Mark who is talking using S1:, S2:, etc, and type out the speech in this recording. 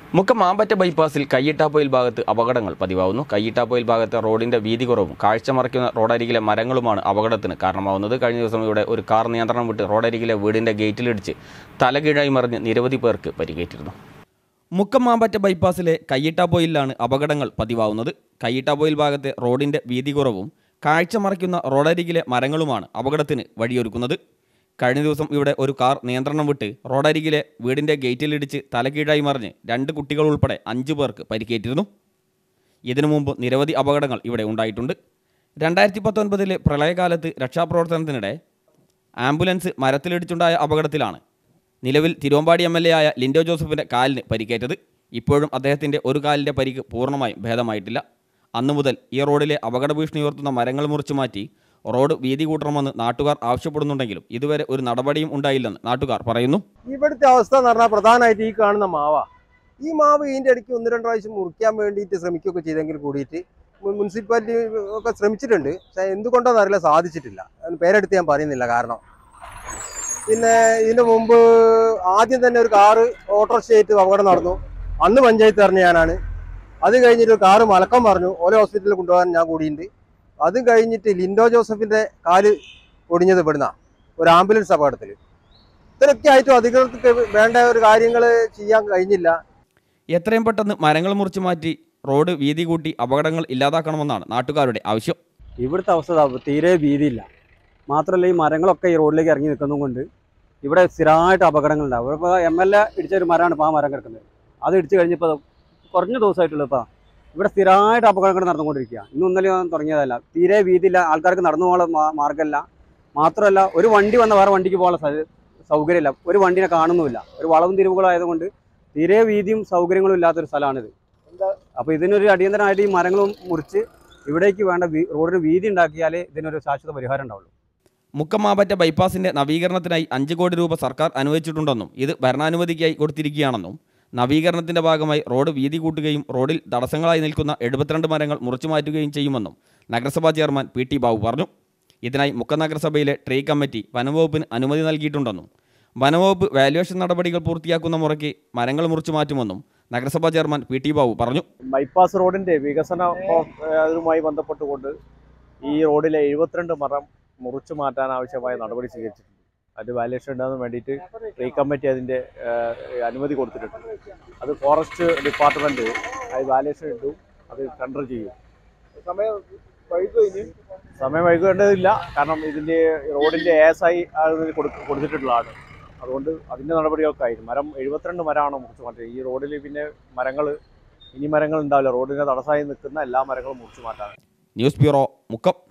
S1: മുക്കം മാമ്പറ്റ ബൈപ്പാസിൽ കയ്യിട്ടാപ്പൊയിൽ ഭാഗത്ത് അപകടങ്ങൾ പതിവാകുന്നു കയ്യിട്ടാപ്പൊയിൽ ഭാഗത്തെ റോഡിന്റെ വീതി കുറവും കാഴ്ച മറയ്ക്കുന്ന റോഡരികിലെ മരങ്ങളുമാണ് അപകടത്തിന് കാരണമാവുന്നത് കഴിഞ്ഞ ദിവസം ഇവിടെ ഒരു കാർ നിയന്ത്രണം വിട്ട് റോഡരികിലെ വീടിന്റെ ഗേറ്റിലിടിച്ച് തലകീഴായി മറിഞ്ഞ് നിരവധി പേർക്ക് പരിക്കേറ്റിരുന്നു മുക്കം മാമ്പറ്റ ബൈപ്പാസിലെ കയ്യിട്ടാപ്പൊയിലാണ് അപകടങ്ങൾ പതിവാവുന്നത് കയ്യിട്ടാപ്പൊയിൽ ഭാഗത്തെ റോഡിന്റെ വീതി കുറവും കാഴ്ച മറയ്ക്കുന്ന റോഡരികിലെ മരങ്ങളുമാണ് അപകടത്തിന് വഴിയൊരുക്കുന്നത് കഴിഞ്ഞ ദിവസം ഇവിടെ ഒരു കാർ നിയന്ത്രണം വിട്ട് റോഡരികിലെ വീടിന്റെ ഗേറ്റിലിടിച്ച് തലകീഴായി മറിഞ്ഞ് രണ്ട് കുട്ടികൾ ഉൾപ്പെടെ അഞ്ചു പേർക്ക് പരിക്കേറ്റിരുന്നു ഇതിനു മുമ്പ് നിരവധി അപകടങ്ങൾ ഇവിടെ ഉണ്ടായിട്ടുണ്ട് രണ്ടായിരത്തി പത്തൊൻപതിലെ പ്രളയകാലത്ത് രക്ഷാപ്രവർത്തനത്തിനിടെ ആംബുലൻസ് മരത്തിലിടിച്ചുണ്ടായ അപകടത്തിലാണ് നിലവിൽ തിരുവമ്പാടി എം എൽ എ ആയ ലിൻഡോ ജോസഫിന്റെ കാലിന് പരിക്കേറ്റത് ഇപ്പോഴും അദ്ദേഹത്തിന്റെ ഒരു കാലിന്റെ പരിക്ക് പൂർണ്ണമായും ഭേദമായിട്ടില്ല അന്നു മുതൽ ഈ റോഡിലെ അപകട ഭീഷണി ഉയർത്തുന്ന മരങ്ങൾ മുറിച്ചു മാറ്റി റോഡ് വീതി കൂട്ടണമെന്ന് നാട്ടുകാർ ആവശ്യപ്പെടുന്നുണ്ടെങ്കിലും ഇതുവരെ ഒരു നടപടിയും ഉണ്ടായില്ലെന്ന് നാട്ടുകാർ പറയുന്നു
S2: ഇവിടുത്തെ അവസ്ഥ എന്ന് പറഞ്ഞാൽ പ്രധാനമായിട്ട് ഈ കാണുന്ന മാവ ഈ മാവ് ഇതിന്റെ ഇടയ്ക്ക് ഒന്ന് രണ്ട് പ്രാവശ്യം മുറിക്കാൻ വേണ്ടിയിട്ട് ശ്രമിക്കുകയൊക്കെ ചെയ്തെങ്കിൽ കൂടിയിട്ട് മു- മുനിസിപ്പാലിറ്റി ഒക്കെ ശ്രമിച്ചിട്ടുണ്ട് പക്ഷെ എന്തുകൊണ്ടാണെന്ന് അറിയില്ല സാധിച്ചിട്ടില്ല അതിന് പേരെടുത്ത് ഞാൻ പറയുന്നില്ല കാരണം പിന്നെ ഇതിന് മുമ്പ് ആദ്യം തന്നെ ഒരു കാറ് ഓട്ടോറിക്ഷ ആയിട്ട് അപകടം നടന്നു അന്ന് പഞ്ചായത്ത് അറിഞ്ഞ ഞാനാണ് അത് കഴിഞ്ഞിട്ട് ഒരു കാറ് മലക്കം പറഞ്ഞു ഓരോ ഹോസ്പിറ്റലിൽ കൊണ്ടുപോകാൻ ഞാൻ കൂടിയുണ്ട് അതും കഴിഞ്ഞിട്ട് ലിൻഡോ ജോസഫിന്റെ കാല് ഒടിഞ്ഞത് ഇവിടുന്ന ഒരു ആംബുലൻസ് അപകടത്തിൽ ഇത്രയൊക്കെ ആയിട്ടും അധികൃതർക്ക് വേണ്ട ഒരു കാര്യങ്ങൾ ചെയ്യാൻ കഴിഞ്ഞില്ല
S1: എത്രയും പെട്ടെന്ന് മരങ്ങൾ മുറിച്ചു മാറ്റി റോഡ് വീതി കൂട്ടി അപകടങ്ങൾ ഇല്ലാതാക്കണമെന്നാണ് നാട്ടുകാരുടെ ആവശ്യം
S3: ഇവിടുത്തെ അവസ്ഥ ദാ തീരെ വീതിയില്ല മാത്രമല്ല ഈ മരങ്ങളൊക്കെ ഈ റോഡിലേക്ക് ഇറങ്ങി നിൽക്കുന്നതും കൊണ്ട് ഇവിടെ സ്ഥിരമായിട്ട് അപകടങ്ങളുണ്ടാവും ഇവിടെ ഇപ്പോൾ എം എൽ എ ഇടിച്ച ഒരു മരമാണ് ഇപ്പോൾ ആ മരം കിടക്കുന്നത് അത് ഇടിച്ച് കഴിഞ്ഞപ്പോൾ കുറഞ്ഞ ദിവസമായിട്ടുള്ളൂ ഇപ്പോൾ ഇവിടെ സ്ഥിരമായിട്ട് അപകടങ്ങൾ നടന്നുകൊണ്ടിരിക്കുക ഇന്നും ഇന്നലെ ഒന്നും തുടങ്ങിയതല്ല തീരെ വീതിയില്ല ആൾക്കാർക്ക് നടന്നു പോകാനുള്ള മാ- മാർഗ്ഗമില്ല മാത്രമല്ല ഒരു വണ്ടി വന്ന വേറെ വണ്ടിക്ക് പോകാനുള്ള സൗ- സൗകര്യമില്ല ഒരു വണ്ടിനെ കാണുന്നുമില്ല ഒരു വളവും തിരിവുകളായതുകൊണ്ട് തീരെ വീതിയും സൗകര്യങ്ങളും ഇല്ലാത്തൊരു സ്ഥലമാണിത് അപ്പോൾ ഇതിനൊരു അടിയന്തരമായിട്ട് ഈ മരങ്ങളും മുറിച്ച് ഇവിടേക്ക് വേണ്ട വീ- റോഡിന് വീതി ഉണ്ടാക്കിയാലേ ഇതിനൊരു ശാശ്വത പരിഹാരം ഉണ്ടാവുള്ളൂ
S1: മുക്കം മാമ്പറ്റ ബൈപ്പാസിന്റെ നവീകരണത്തിനായി അഞ്ച് കോടി രൂപ സർക്കാർ അനുവദിച്ചിട്ടുണ്ടെന്നും ഇത് ഭരണാനുമതിക്കായി കൊടുത്തിരിക്കുകയാണെന്നും നവീകരണത്തിന്റെ ഭാഗമായി റോഡ് വീതി കൂട്ടുകയും റോഡിൽ തടസ്സങ്ങളായി നിൽക്കുന്ന എഴുപത്തിരണ്ട് മരങ്ങൾ മുറിച്ചു മാറ്റുകയും ചെയ്യുമെന്നും നഗരസഭാ ചെയർമാൻ പി ടി ബാബു പറഞ്ഞു ഇതിനായി മുക്കം നഗരസഭയിലെ ട്രീ കമ്മിറ്റി വനംവകുപ്പിന് അനുമതി നൽകിയിട്ടുണ്ടെന്നും വനംവകുപ്പ് വാല്യുവേഷൻ നടപടികൾ പൂർത്തിയാക്കുന്ന മുറയ്ക്ക് മരങ്ങൾ മുറിച്ചു മാറ്റുമെന്നും നഗരസഭാ ചെയർമാൻ പി ടി ബാബു പറഞ്ഞു
S4: ബൈപ്പാസ് റോഡിന്റെ വികസന അതുമായി ബന്ധപ്പെട്ടുകൊണ്ട് ഈ റോഡിലെ എഴുപത്തിരണ്ട് മരം മുറിച്ചു മാറ്റാൻ ആവശ്യമായ നടപടി സ്വീകരിച്ചിട്ടുണ്ട് അത് വാല്യുവേഷൻ ഉണ്ടാകാൻ വേണ്ടിയിട്ട് ട്രീ കമ്മിറ്റി അതിന്റെ ഏഹ്, അനുമതി കൊടുത്തിട്ടുണ്ട് അത് ഫോറസ്റ്റ് ഡിപ്പാർട്ട്മെന്റ് അത് വാല്യുവേഷൻ ഇട്ടു അത് ടെൻഡർ ചെയ്യും സമയം സമയം വൈകേണ്ടതില്ല കാരണം ഇതിന്റെ റോഡിന്റെ എസ് ഐ കൊടുത്തിട്ടുള്ളതാണ് അതുകൊണ്ട് അതിന്റെ നടപടികളൊക്കെ ആയിരുന്നു മരം എഴുപത്തിരണ്ട് മരമാണ് മുറിച്ചു മാറ്റുന്നത് ഈ റോഡിൽ പിന്നെ മരങ്ങൾ ഇനി മരങ്ങൾ ഉണ്ടാവില്ല റോഡിന് തടസ്സമായി നിൽക്കുന്ന എല്ലാ മരങ്ങളും മുറിച്ചു മാറ്റാൻ
S1: ന്യൂസ് ബ്യൂറോ മുക്കം